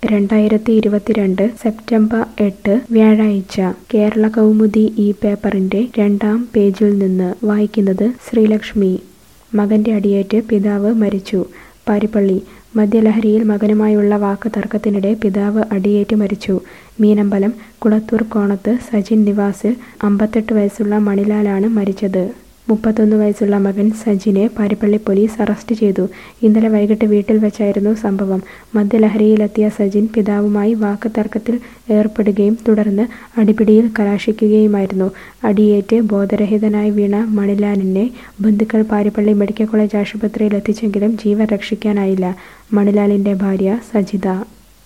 രണ്ടായിരത്തി ഇരുപത്തിരണ്ട് സെപ്റ്റംബർ എട്ട് വ്യാഴാഴ്ച കേരള കൗമുദി ഈ പേപ്പറിന്റെ രണ്ടാം പേജിൽ നിന്ന് വായിക്കുന്നത് ശ്രീലക്ഷ്മി മകന്റെ അടിയേറ്റ് പിതാവ് മരിച്ചു പാരിപ്പള്ളി മദ്യലഹരിയിൽ മകനുമായുള്ള വാക്ക് തർക്കത്തിനിടെ പിതാവ് അടിയേറ്റ് മരിച്ചു മീനമ്പലം കുളത്തൂർ കോണത്ത് സജിൻ നിവാസിൽ അമ്പത്തെട്ട് വയസ്സുള്ള മണിലാലാണ് മരിച്ചത് മുപ്പത്തൊന്ന് വയസ്സുള്ള മകൻ സജിനെ പാരിപ്പള്ളി പോലീസ് അറസ്റ്റ് ചെയ്തു ഇന്നലെ വൈകിട്ട് വീട്ടിൽ വെച്ചായിരുന്നു സംഭവം മദ്യലഹരിയിലെത്തിയ സജിൻ പിതാവുമായി വാക്ക് തർക്കത്തിൽ ഏർപ്പെടുകയും തുടർന്ന് അടിപിടിയിൽ കലാശിക്കുകയുമായിരുന്നു അടിയേറ്റ് ബോധരഹിതനായി വീണ മണിലാലിനെ ബന്ധുക്കൾ പാരിപ്പള്ളി മെഡിക്കൽ കോളേജ് ആശുപത്രിയിൽ എത്തിച്ചെങ്കിലും ജീവൻ രക്ഷിക്കാനായില്ല മണിലാലിന്റെ ഭാര്യ സജിത